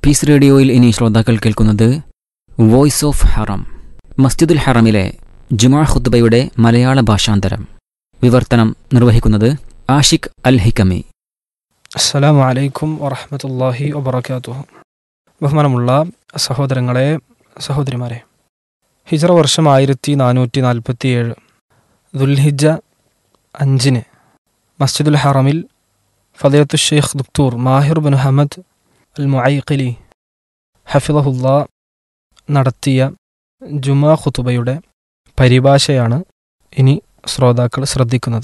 piece റേഡിയോയിൽ ഇനി ശ്രോതാക്കൾ കേൾക്കുന്നത് വോയിസ് ഓഫ് ഹറം മസ്ജിദുൽ ഹറമിലെ ജുമാ ഖുദ്ബയുടെ മലയാള ഭാഷാന്തരം വിവർത്തനം നിർവഹിക്കുന്നത് ആഷിഖ് അൽ ഹിക്കമി അസ്സലാമു അലൈക്കും വറഹമത്തല്ലാഹി വബർക്കാത്തുഹു ബഹുമാനമുള്ള സഹോദരങ്ങളെ സഹോദരിമാരെ ഹിജറ വർഷം ആയിരത്തി നാനൂറ്റി നാൽപ്പത്തിയേഴ് ദുൽഹിജ അഞ്ചിന് മസ്ജിദുൽ ഹറമിൽ ഫദിലത്തു ഷെയ്ഖ് ദുക്തൂർ Maher bin Hamad al Muaiqly ഹഫിളഹുല്ല നടത്തിയ ജുമാ ഖുതുബയുടെ പരിഭാഷയാണ് ഇനി ശ്രോതാക്കൾ ശ്രദ്ധിക്കുന്നത്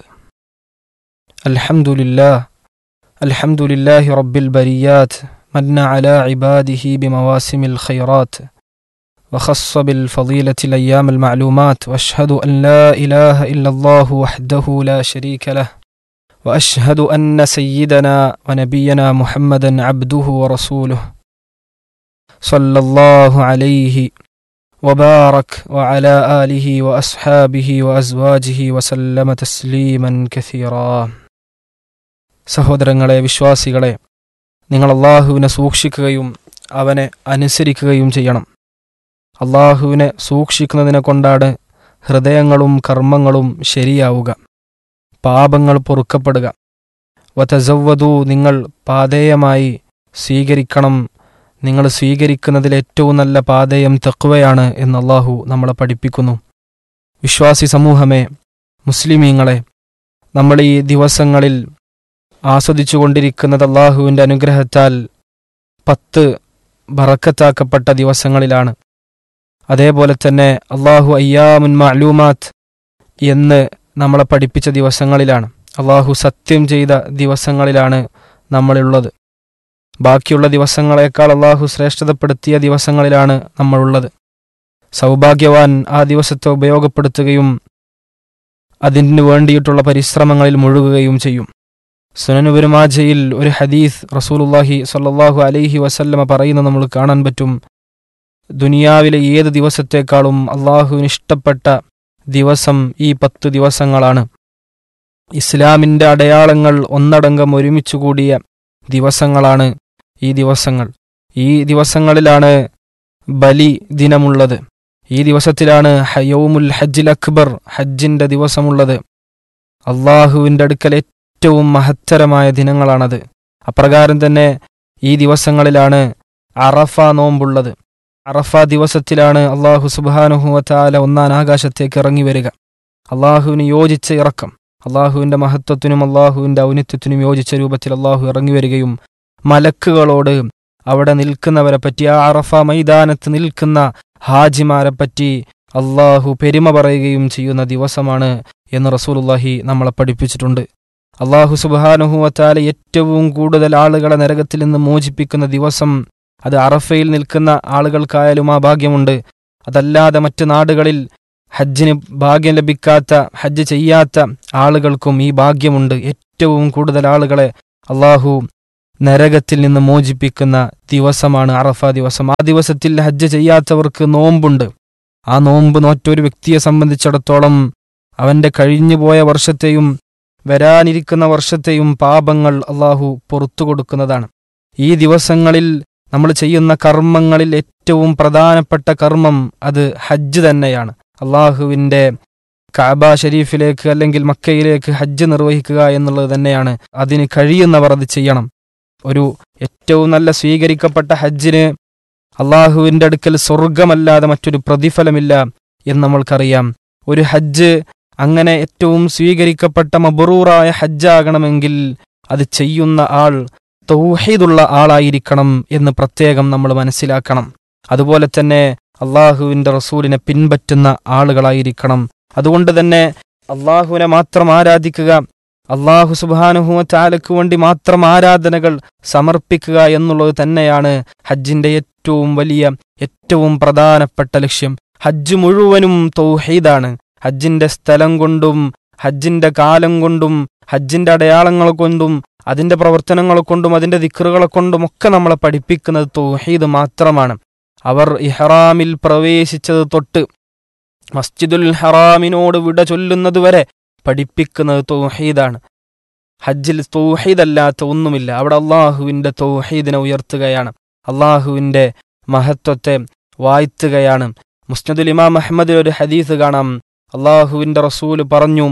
അൽഹംദുലില്ലാ الحمد لله رب البريات من على عباده بمواسم الخيرات وخص بالفضيلة الأيام المعلومات وأشهد أن لا إله إلا الله وحده لا شريك له وأشهد أن سيدنا ونبينا محمدا عبده ورسوله صلى الله عليه وبارك وعلى آله وأصحابه وأزواجه وسلم تسليما كثيرا സഹോദരങ്ങളെ വിശ്വാസികളെ നിങ്ങൾ അള്ളാഹുവിനെ സൂക്ഷിക്കുകയും അവനെ അനുസരിക്കുകയും ചെയ്യണം അള്ളാഹുവിനെ സൂക്ഷിക്കുന്നതിനെ കൊണ്ടാണ് ഹൃദയങ്ങളും കർമ്മങ്ങളും ശരിയാവുക പാപങ്ങൾ പൊറുക്കപ്പെടുക വതസവ്വതു നിങ്ങൾ പാതേയമായി സ്വീകരിക്കണം നിങ്ങൾ സ്വീകരിക്കുന്നതിൽ ഏറ്റവും നല്ല പാതേയം തെക്കുവയാണ് എന്ന് അള്ളാഹു നമ്മളെ പഠിപ്പിക്കുന്നു വിശ്വാസി സമൂഹമേ മുസ്ലിമീങ്ങളെ നമ്മൾ ഈ ദിവസങ്ങളിൽ ആസ്വദിച്ചുകൊണ്ടിരിക്കുന്നത് അള്ളാഹുവിൻ്റെ അനുഗ്രഹത്താൽ പത്ത് ബറക്കത്താക്കപ്പെട്ട ദിവസങ്ങളിലാണ് അതേപോലെ തന്നെ അള്ളാഹു അയ്യാമുൻ മഅലൂമാത്ത് എന്ന് നമ്മളെ പഠിപ്പിച്ച ദിവസങ്ങളിലാണ് അള്ളാഹു സത്യം ചെയ്ത ദിവസങ്ങളിലാണ് നമ്മളുള്ളത് ബാക്കിയുള്ള ദിവസങ്ങളെക്കാൾ അള്ളാഹു ശ്രേഷ്ഠതപ്പെടുത്തിയ ദിവസങ്ങളിലാണ് നമ്മളുള്ളത് സൗഭാഗ്യവാൻ ആ ദിവസത്തെ ഉപയോഗപ്പെടുത്തുകയും അതിനു വേണ്ടിയിട്ടുള്ള പരിശ്രമങ്ങളിൽ മുഴുകുകയും ചെയ്യും സുനനുപെരുമാജയിൽ ഒരു ഹദീസ് റസൂലുല്ലാഹി സല്ലാഹു അലൈഹി വസല്ലമ പറയുന്ന നമ്മൾ കാണാൻ പറ്റും ദുനിയാവിലെ ഏത് ദിവസത്തേക്കാളും അള്ളാഹുവിന് ഇഷ്ടപ്പെട്ട ദിവസം ഈ പത്ത് ദിവസങ്ങളാണ് ഇസ്ലാമിൻ്റെ അടയാളങ്ങൾ ഒന്നടങ്കം ഒരുമിച്ചു കൂടിയ ദിവസങ്ങളാണ് ഈ ദിവസങ്ങൾ ഈ ദിവസങ്ങളിലാണ് ബലി ദിനമുള്ളത് ഈ ദിവസത്തിലാണ് ഹയൗമുൽ ഹജ്ജിൽ അക്ബർ ഹജ്ജിൻ്റെ ദിവസമുള്ളത് അള്ളാഹുവിൻ്റെ അടുക്കൽ ഏറ്റവും മഹത്തരമായ ദിനങ്ങളാണത് അപ്രകാരം തന്നെ ഈ ദിവസങ്ങളിലാണ് അറഫ നോമ്പുള്ളത് അറഫ ദിവസത്തിലാണ് അള്ളാഹു സുബാനുഹുവത്താല ഒന്നാം ആകാശത്തേക്ക് ഇറങ്ങി വരിക അള്ളാഹുവിന് യോജിച്ച ഇറക്കം അള്ളാഹുവിൻ്റെ മഹത്വത്തിനും അള്ളാഹുവിൻ്റെ ഔന്നിത്യത്തിനും യോജിച്ച രൂപത്തിൽ അള്ളാഹു ഇറങ്ങി വരികയും മലക്കുകളോട് അവിടെ നിൽക്കുന്നവരെ പറ്റി ആ അറഫ മൈതാനത്ത് നിൽക്കുന്ന ഹാജിമാരെ പറ്റി അള്ളാഹു പെരുമ പറയുകയും ചെയ്യുന്ന ദിവസമാണ് എന്ന് റസൂലുല്ലാഹി നമ്മളെ പഠിപ്പിച്ചിട്ടുണ്ട് അള്ളാഹു സുബാനുഹുവത്താല ഏറ്റവും കൂടുതൽ ആളുകളെ നരകത്തിൽ നിന്ന് മോചിപ്പിക്കുന്ന ദിവസം അത് അറഫയിൽ നിൽക്കുന്ന ആളുകൾക്കായാലും ആ ഭാഗ്യമുണ്ട് അതല്ലാതെ മറ്റ് നാടുകളിൽ ഹജ്ജിന് ഭാഗ്യം ലഭിക്കാത്ത ഹജ്ജ് ചെയ്യാത്ത ആളുകൾക്കും ഈ ഭാഗ്യമുണ്ട് ഏറ്റവും കൂടുതൽ ആളുകളെ അള്ളാഹു നരകത്തിൽ നിന്ന് മോചിപ്പിക്കുന്ന ദിവസമാണ് അറഫ ദിവസം ആ ദിവസത്തിൽ ഹജ്ജ് ചെയ്യാത്തവർക്ക് നോമ്പുണ്ട് ആ നോമ്പ് നോറ്റൊരു വ്യക്തിയെ സംബന്ധിച്ചിടത്തോളം അവന്റെ കഴിഞ്ഞുപോയ വർഷത്തെയും വരാനിരിക്കുന്ന വർഷത്തെയും പാപങ്ങൾ അള്ളാഹു പുറത്തു കൊടുക്കുന്നതാണ് ഈ ദിവസങ്ങളിൽ നമ്മൾ ചെയ്യുന്ന കർമ്മങ്ങളിൽ ഏറ്റവും പ്രധാനപ്പെട്ട കർമ്മം അത് ഹജ്ജ് തന്നെയാണ് അള്ളാഹുവിൻ്റെ കാബ ഷരീഫിലേക്ക് അല്ലെങ്കിൽ മക്കയിലേക്ക് ഹജ്ജ് നിർവഹിക്കുക എന്നുള്ളത് തന്നെയാണ് അതിന് കഴിയുന്നവർ അത് ചെയ്യണം ഒരു ഏറ്റവും നല്ല സ്വീകരിക്കപ്പെട്ട ഹജ്ജിന് അള്ളാഹുവിൻ്റെ അടുക്കൽ സ്വർഗമല്ലാതെ മറ്റൊരു പ്രതിഫലമില്ല എന്ന് നമ്മൾക്കറിയാം ഒരു ഹജ്ജ് അങ്ങനെ ഏറ്റവും സ്വീകരിക്കപ്പെട്ട മബറൂറായ ഹജ്ജാകണമെങ്കിൽ അത് ചെയ്യുന്ന ആൾ തൗഹീദുള്ള ആളായിരിക്കണം എന്ന് പ്രത്യേകം നമ്മൾ മനസ്സിലാക്കണം അതുപോലെ തന്നെ അള്ളാഹുവിൻ്റെ റസൂലിനെ പിൻപറ്റുന്ന ആളുകളായിരിക്കണം അതുകൊണ്ട് തന്നെ അള്ളാഹുവിനെ മാത്രം ആരാധിക്കുക അള്ളാഹു സുബാനുഹുവ ചാലക്ക് വേണ്ടി മാത്രം ആരാധനകൾ സമർപ്പിക്കുക എന്നുള്ളത് തന്നെയാണ് ഹജ്ജിന്റെ ഏറ്റവും വലിയ ഏറ്റവും പ്രധാനപ്പെട്ട ലക്ഷ്യം ഹജ്ജ് മുഴുവനും തൗഹീദാണ് ഹജ്ജിന്റെ സ്ഥലം കൊണ്ടും ഹജ്ജിന്റെ കാലം കൊണ്ടും ഹജ്ജിന്റെ അടയാളങ്ങൾ കൊണ്ടും അതിന്റെ പ്രവർത്തനങ്ങളെ കൊണ്ടും അതിന്റെ ദിക്റുകളെ കൊണ്ടും ഒക്കെ നമ്മളെ പഠിപ്പിക്കുന്നത് തൗഹീദ് മാത്രമാണ് അവർ ഇഹ്റാമിൽ പ്രവേശിച്ചത് തൊട്ട് മസ്ജിദുൽ ഹറാമിനോട് വിട ചൊല്ലുന്നതുവരെ പഠിപ്പിക്കുന്നത് തൗഹീദാണ് ഹജ്ജിൽ തൗഹീദല്ലാത്ത ഒന്നുമില്ല അവിടെ അള്ളാഹുവിന്റെ തൗഹീദിനെ ഉയർത്തുകയാണ് അള്ളാഹുവിൻ്റെ മഹത്വത്തെ വാഴ്ത്തുകയാണ് മുസ്നദുൽ ഇമാം അഹമ്മദിൽ ഒരു ഹദീസ് കാണാം അള്ളാഹുവിൻ്റെ റസൂല് പറഞ്ഞു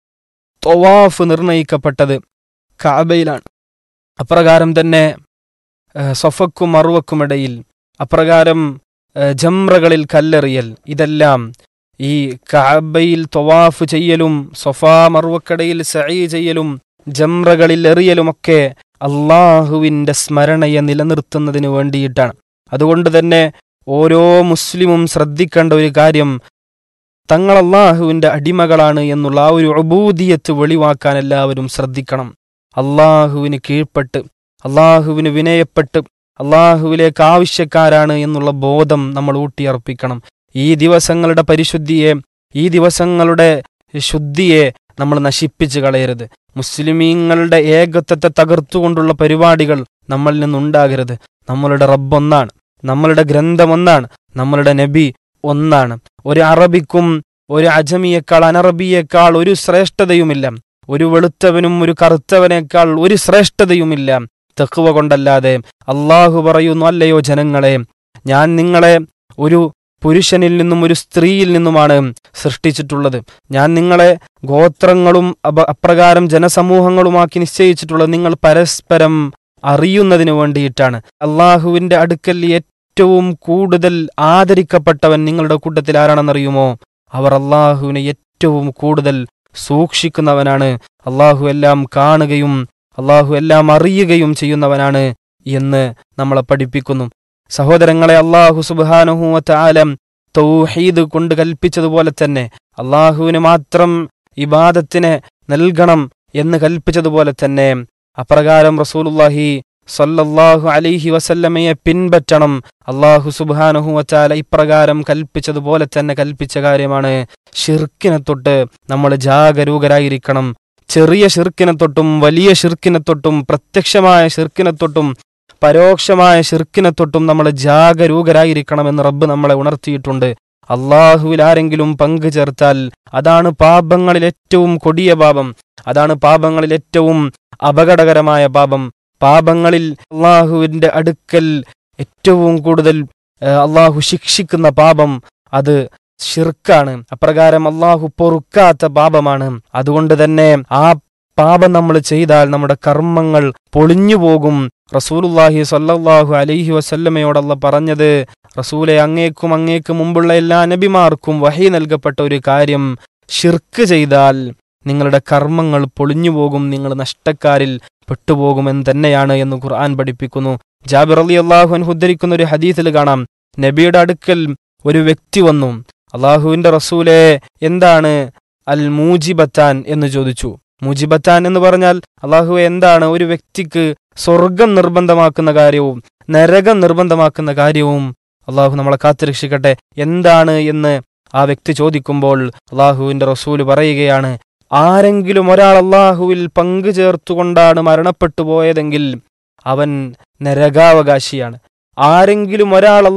തൊവാഫ് നിർണയിക്കപ്പെട്ടത് കാബയിലാണ് അപ്രകാരം തന്നെ ഏഹ്, സൊഫക്കും മറുവക്കുമിടയിൽ അപ്രകാരം ഏഹ്, ജംറകളിൽ കല്ലെറിയൽ ഇതെല്ലാം ഈ കാബയിൽ തൊവാഫ് ചെയ്യലും സൊഫാ മറുവക്കടയിൽ സഈ ചെയ്യലും ജംറകളിൽ എറിയലുമൊക്കെ അള്ളാഹുവിൻ്റെ സ്മരണയെ നിലനിർത്തുന്നതിന് വേണ്ടിയിട്ടാണ് അതുകൊണ്ട് തന്നെ ഓരോ മുസ്ലിമും ശ്രദ്ധിക്കേണ്ട ഒരു കാര്യം തങ്ങൾ അള്ളാഹുവിൻ്റെ അടിമകളാണ് എന്നുള്ള ആ ഒരു അബൂദിയത്ത് വെളിവാക്കാൻ എല്ലാവരും ശ്രദ്ധിക്കണം അള്ളാഹുവിന് കീഴ്പ്പെട്ട് അള്ളാഹുവിന് വിനയപ്പെട്ട് അള്ളാഹുവിലേക്ക് ആവശ്യക്കാരാണ് എന്നുള്ള ബോധം നമ്മൾ ഊട്ടിയർപ്പിക്കണം ഈ ദിവസങ്ങളുടെ പരിശുദ്ധിയെ ഈ ദിവസങ്ങളുടെ ശുദ്ധിയെ നമ്മൾ നശിപ്പിച്ചു കളയരുത് മുസ്ലിമീങ്ങളുടെ ഏകത്വത്തെ തകർത്തുകൊണ്ടുള്ള പരിപാടികൾ നമ്മളിൽ നിന്നുണ്ടാകരുത് നമ്മളുടെ റബ്ബൊന്നാണ് നമ്മളുടെ ഗ്രന്ഥം ഒന്നാണ് നമ്മളുടെ നബി ഒന്നാണ് ഒരു അറബിക്കും ഒരു അജമിയേക്കാൾ അനറബിയേക്കാൾ ഒരു ശ്രേഷ്ഠതയുമില്ല ഒരു വെളുത്തവനും ഒരു കറുത്തവനേക്കാൾ ഒരു ശ്രേഷ്ഠതയുമില്ല തെക്കുവ കൊണ്ടല്ലാതെ അള്ളാഹു പറയുന്നു അല്ലയോ ജനങ്ങളെ ഞാൻ നിങ്ങളെ ഒരു പുരുഷനിൽ നിന്നും ഒരു സ്ത്രീയിൽ നിന്നുമാണ് സൃഷ്ടിച്ചിട്ടുള്ളത് ഞാൻ നിങ്ങളെ ഗോത്രങ്ങളും അപ അപ്രകാരം ജനസമൂഹങ്ങളുമാക്കി നിശ്ചയിച്ചിട്ടുള്ളത് നിങ്ങൾ പരസ്പരം അറിയുന്നതിന് വേണ്ടിയിട്ടാണ് അള്ളാഹുവിന്റെ അടുക്കൽ ഏറ്റവും കൂടുതൽ ആദരിക്കപ്പെട്ടവൻ നിങ്ങളുടെ കൂട്ടത്തിൽ ആരാണെന്നറിയുമോ അവർ അള്ളാഹുവിനെ ഏറ്റവും കൂടുതൽ സൂക്ഷിക്കുന്നവനാണ് അള്ളാഹു എല്ലാം കാണുകയും അള്ളാഹു എല്ലാം അറിയുകയും ചെയ്യുന്നവനാണ് എന്ന് നമ്മളെ പഠിപ്പിക്കുന്നു സഹോദരങ്ങളെ അള്ളാഹു സുബാനുഹൂവത്ത് ആലം തൗഹീദ് കൊണ്ട് കൽപ്പിച്ചതുപോലെ തന്നെ അള്ളാഹുവിന് മാത്രം ഇബാദത്തിനെ നൽകണം എന്ന് കൽപ്പിച്ചതുപോലെ തന്നെ അപ്രകാരം റസൂലുല്ലാഹി സല്ലല്ലാഹു അലൈഹി വസല്ലമയെ പിൻപറ്റണം അള്ളാഹു സുബാനുഹുവച്ചാല ഇപ്രകാരം കൽപ്പിച്ചതുപോലെ തന്നെ കൽപ്പിച്ച കാര്യമാണ് ഷിർക്കിനെ തൊട്ട് നമ്മൾ ജാഗരൂകരായിരിക്കണം ചെറിയ ഷിർക്കിനെ തൊട്ടും വലിയ ഷിർക്കിനെ തൊട്ടും പ്രത്യക്ഷമായ ഷിർക്കിനെ തൊട്ടും പരോക്ഷമായ ഷിർക്കിനെ തൊട്ടും നമ്മൾ ജാഗരൂകരായിരിക്കണമെന്ന് റബ്ബ് നമ്മളെ ഉണർത്തിയിട്ടുണ്ട് അള്ളാഹുവിൽ ആരെങ്കിലും പങ്കു ചേർത്താൽ അതാണ് പാപങ്ങളിൽ ഏറ്റവും കൊടിയ പാപം അതാണ് പാപങ്ങളിൽ ഏറ്റവും അപകടകരമായ പാപം പാപങ്ങളിൽ അള്ളാഹുവിന്റെ അടുക്കൽ ഏറ്റവും കൂടുതൽ ഏഹ്, അള്ളാഹു ശിക്ഷിക്കുന്ന പാപം അത് ഷിർക്കാണ് അപ്രകാരം അള്ളാഹു പൊറുക്കാത്ത പാപമാണ് അതുകൊണ്ട് തന്നെ ആ പാപം നമ്മൾ ചെയ്താൽ നമ്മുടെ കർമ്മങ്ങൾ പൊളിഞ്ഞു പോകും റസൂലുല്ലാഹി സല്ലല്ലാഹു അലൈഹി വസല്ലമയോടല്ല പറഞ്ഞത് റസൂലെ അങ്ങേക്കും അങ്ങേക്ക് മുമ്പുള്ള എല്ലാ നബിമാർക്കും വഹി നൽകപ്പെട്ട ഒരു കാര്യം ഷിർക്ക് ചെയ്താൽ നിങ്ങളുടെ കർമ്മങ്ങൾ പൊളിഞ്ഞു പോകും നിങ്ങൾ നഷ്ടക്കാരിൽ പെട്ടുപോകുമെന്ന് തന്നെയാണ് എന്ന് ഖുർആൻ പഠിപ്പിക്കുന്നു ജാബിർ അലി അള്ളാഹുൻ ഉദ്ധരിക്കുന്ന ഒരു ഹദീസിൽ കാണാം നബിയുടെ അടുക്കൽ ഒരു വ്യക്തി വന്നു അള്ളാഹുവിന്റെ റസൂലെ എന്താണ് അൽ മൂജിബത്താൻ എന്ന് ചോദിച്ചു മൂജിബത്താൻ എന്ന് പറഞ്ഞാൽ അള്ളാഹു എന്താണ് ഒരു വ്യക്തിക്ക് സ്വർഗം നിർബന്ധമാക്കുന്ന കാര്യവും നരകം നിർബന്ധമാക്കുന്ന കാര്യവും അള്ളാഹു നമ്മളെ കാത്തുരക്ഷിക്കട്ടെ എന്താണ് എന്ന് ആ വ്യക്തി ചോദിക്കുമ്പോൾ അള്ളാഹുവിന്റെ റസൂല് പറയുകയാണ് ആരെങ്കിലും ഒരാൾ അള്ളാഹുവിൽ പങ്കു ചേർത്തുകൊണ്ടാണ് മരണപ്പെട്ടു പോയതെങ്കിൽ അവൻ നരകാവകാശിയാണ് ആരെങ്കിലും ഒരാൾ